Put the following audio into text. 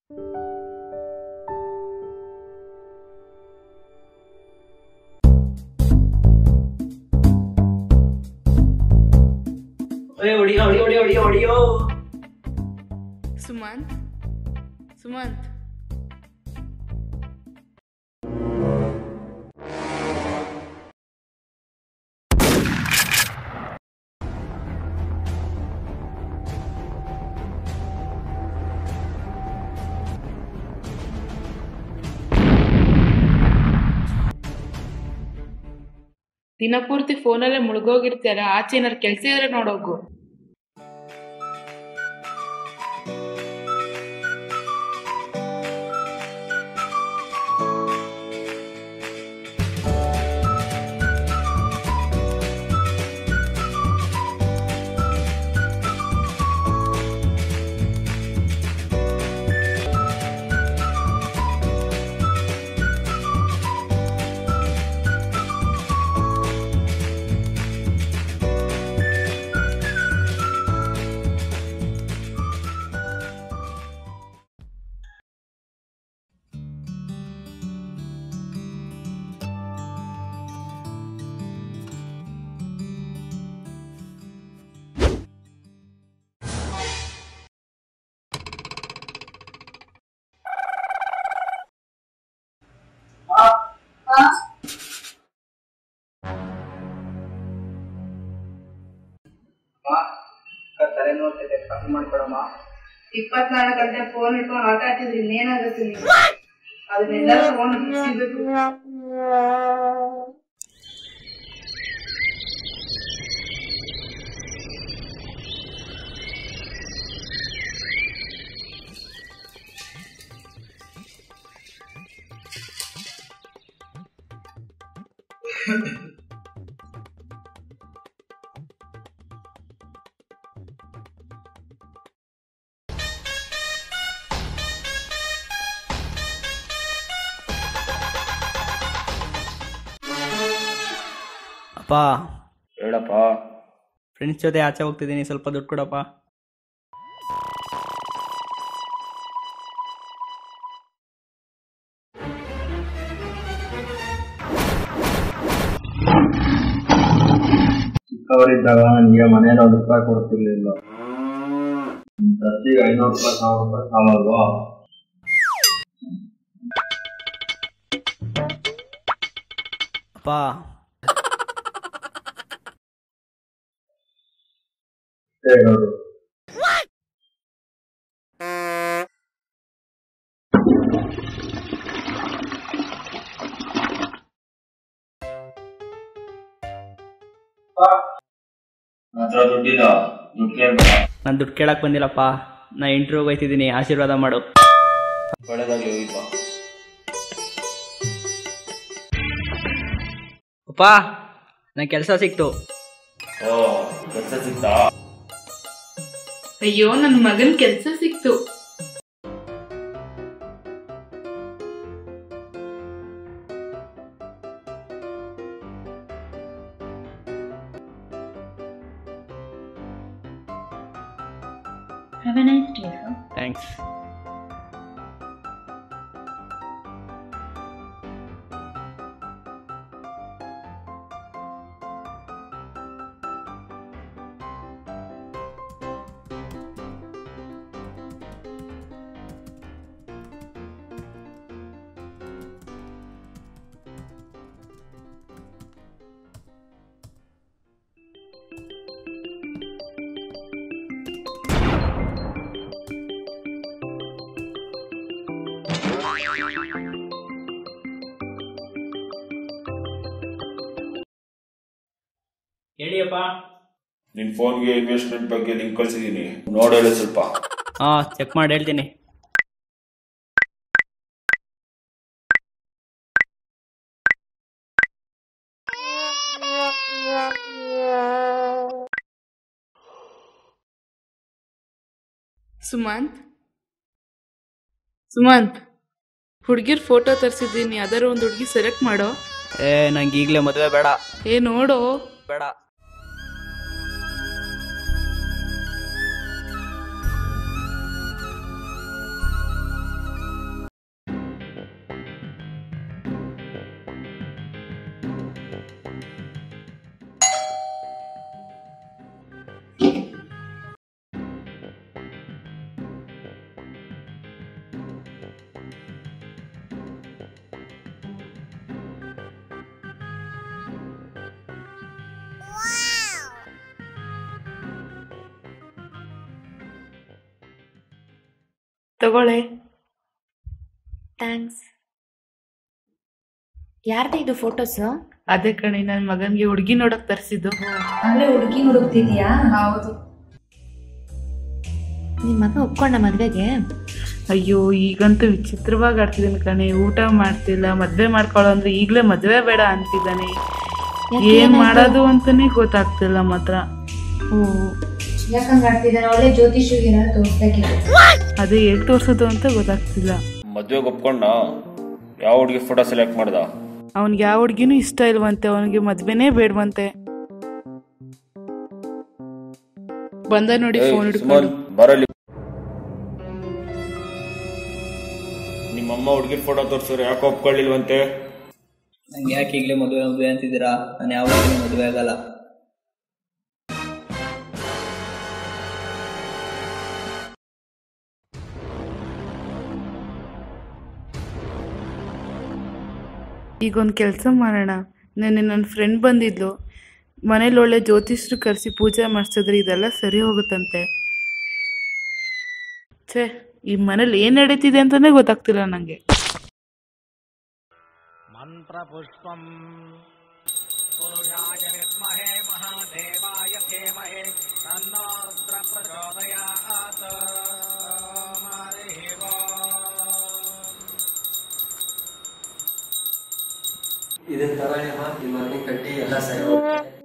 ಹೊಡಿಯೋ ಹೊಡಿಯೋ ಹೊಡಿಯೋ ಹೊಡಿಯೋ ಹೊಡಿಯೋ ಸುಮಂತ್ ಸುಮಂತ್ ದಿನಪೂರ್ತಿ ಫೋನಲ್ಲೇ ಮುಳುಗೋಗಿರ್ತೀಯಲ್ಲ ಆಚೆ ಏನಾರು ಕೆಲಸ ಇದ್ರೆ ನೋಡೋಗು ತಲೆ ನೋಡ್ತಿದ್ದೆ ಕಾಫಿ ಮಾಡ್ಕೊಡಮ್ಮ ಇಪ್ಪತ್ನಾಲ್ಕು ಗಂಟೆ ಫೋನ್ ಇಟ್ಕೊಂಡು ಆಟ ಆಡ್ತಿದ್ರಿ ಇನ್ನೇನಾಗುತ್ತೆ ನೀವು ಅದನ್ನೆಲ್ಲ ಫೋನ್ ಬಿಡಿಸಿಬೇಕು ಅಪ್ಪ ಹೇಳಪ್ಪ ಫ್ರೆಂಡ್ಸ್ ಜೊತೆ ಆಚೆ ಹೋಗ್ತಿದ್ದೀನಿ ಸ್ವಲ್ಪ ದುಡ್ಡು ಕೊಡಪ್ಪ ಚಿಕ್ಕವರಿದ್ದಾಗ ನನಗೆ ಮನೇಲಿ ಒಂದು ರೂಪಾಯಿ ಕೊಡ್ತಿರ್ಲಿಲ್ಲ ಖರ್ಚಿಗೆ ಐನೂರು ರೂಪಾಯಿ ಸಾವಿರ ರೂಪಾಯಿ ಸಾಲಲ್ವಾ ಅಪ್ಪ ಹೇಳೋದು ಹತ್ರ ದುಡ್ಡಿಲ್ಲ ದುಡ್ಡು ಕೇಳ್ಬೇಡ ನಾನು ದುಡ್ಡು ಕೇಳಕ್ಕೆ ಬಂದಿಲ್ಲಪ್ಪ ನಾ ಇಂಟರ್ವ್ಯೂಗೆ ಹೋಯ್ತಿದ್ದೀನಿ ಆಶೀರ್ವಾದ ಮಾಡು ಒಳ್ಳೆದಾಗಿ ಹೋಗಿಪ್ಪ ಅಪ್ಪ ನಂಗೆ ಕೆಲಸ ಸಿಕ್ತು ಓ ಕೆಲಸ ಸಿಗ್ತಾ ಅಯ್ಯೋ ನನ್ನ ಮಗನ್ ಕೆಲ್ಸ ಸಿಕ್ತು Have a nice day, sir. Thanks ಹೇಳಿಯಪ್ಪ ನಿನ್ ಫೋನ್ಗೆ ಇನ್ವೆಸ್ಟ್ಮೆಂಟ್ ಬಗ್ಗೆ ಲಿಂಕ್ ಕಳ್ಸಿದೀನಿ ನೋಡೋಣ ಸ್ವಲ್ಪ ಹಾಂ ಚೆಕ್ ಮಾಡಿ ಹೇಳ್ತೀನಿ ಸುಮಂತ್ ಸುಮಂತ್ ಹುಡುಗಿರ್ ಫೋಟೋ ತರಿಸಿದ್ದೀನಿ ಅದರ ಒಂದು ಹುಡುಗಿ ಸೆಲೆಕ್ಟ್ ಮಾಡೋ ಏ ನಂಗೆ ಈಗಲೇ ಮದುವೆ ಬೇಡ ಏ ನೋಡೋ ಬೇಡ ತಗೊಳ್ಳೆ ಥ್ಯಾಂಕ್ಸ್ ಯಾರ್ದು ಇದು ಫೋಟೋಸು ಅದೇ ಕಣೆ ನನ್ನ ಮಗನ್ಗೆ ಹುಡುಗಿ ನೋಡಕ್ ತರಿಸಿದ್ದು ಅಂದ್ರೆ ಹುಡುಗಿ ಹುಡುಕ್ತಿದ್ಯಾ ಹೌದು ನಿಮ್ಮ ಮಗ ಒಪ್ಕೊಂಡ ಮದ್ವೆಗೆ ಅಯ್ಯೋ ಈಗಂತೂ ವಿಚಿತ್ರವಾಗಿ ಆಡ್ತಿದ್ದಾನೆ ಕಣೆ ಊಟ ಮಾಡ್ತಿಲ್ಲ ಮದ್ವೆ ಮಾಡ್ಕೊಳ್ಳೋ ಅಂದ್ರೆ ಈಗ್ಲೇ ಮದ್ವೆ ಬೇಡ ಅಂತಿದ್ದಾನೆ ಯಾಕೆ ಏನ್ ಏನಾಯ್ತು? ಮಾಡೋದು ಅಂತಾನೆ ಗೊತ್ತಾಗ್ತಿಲ್ಲ ಮಾತ್ರ ಓ ಯಾಕಂಗ್ ಆಡ್ತಿದ್ದಾನೆ ಒಳ್ಳೆ ಜ್ಯೋತಿಷಿಗೆ ಏನಾದ್ರು ತೋರಿಸ್ಬೇಕಿತ್ತು ಅದೇ ಹೇಗ್ ತೋರ್ಸೋದು ಅಂತ ಗೊತ್ತಾಗ್ತಿಲ್ಲ ಮದ್ವೆಗೆ ಒಪ್ಕೊಂಡ ಯಾವ ಹುಡುಗಿ ಫೋಟೋ ಸೆಲೆಕ್ಟ್ ಮಾಡ್ದ ಅವ್ನಿಗೆ ಯಾವ ಹುಡ್ಗಿನೂ ಇಷ್ಟ ಇಲ್ವಂತೆ ಅವನಿಗೆ ಮದ್ವೆನೇ ಬೇಡವಂತೆ ಬಂದ ನೋಡಿ ಏಯ್, ಫೋನ್ ಸುಮನ್ ಹಿಡ್ಕೊಂಡು ಬರಲಿ ನಿಮ್ಮಮ್ಮ ಹುಡುಗಿ ಫೋಟೋ ತೋರ್ಸಿದ್ರೆ ಯಾಕೆ ಒಪ್ಕೊಳ್ಳಿಲ್ವಂತೆ ನಂಗೆ ಯಾಕೆ ಈಗಲೇ ಮದುವೆ ಮದುವೆ ಅಂತಿದ್ದೀರಾ ನಾನು ಯಾವ ಮದುವೆ ಆಗಲ್ಲ ಈಗ ಒಂದು ಕೆಲಸ ಮಾಡೋಣ ನೆನ್ನೆ ನನ್ನ ಫ್ರೆಂಡ್ ಬಂದಿದ್ಲು ಮನೇಲಿ ಒಳ್ಳೆ ಜ್ಯೋತಿಷ್ರು ಕರೆಸಿ ಪೂಜೆ ಮಾಡಿಸಿದ್ರೆ ಇದೆಲ್ಲ ಸರಿ ಹೋಗುತ್ತಂತೆ ಛೇ ಈ ಮನೇಲಿ ಏನು ನಡೀತಿದೆ ಅಂತಲೇ ಗೊತ್ತಾಗ್ತಿಲ್ಲ ನನಗೆ ಇದನ್ನ ತಗೊಳ್ಳಿ ಅಮ್ಮ ನಿಮ್ಮ ಮನೆ ಕಟ್ಟಿ ಎಲ್ಲ ಸರಿ ಹೋಗುತ್ತೆ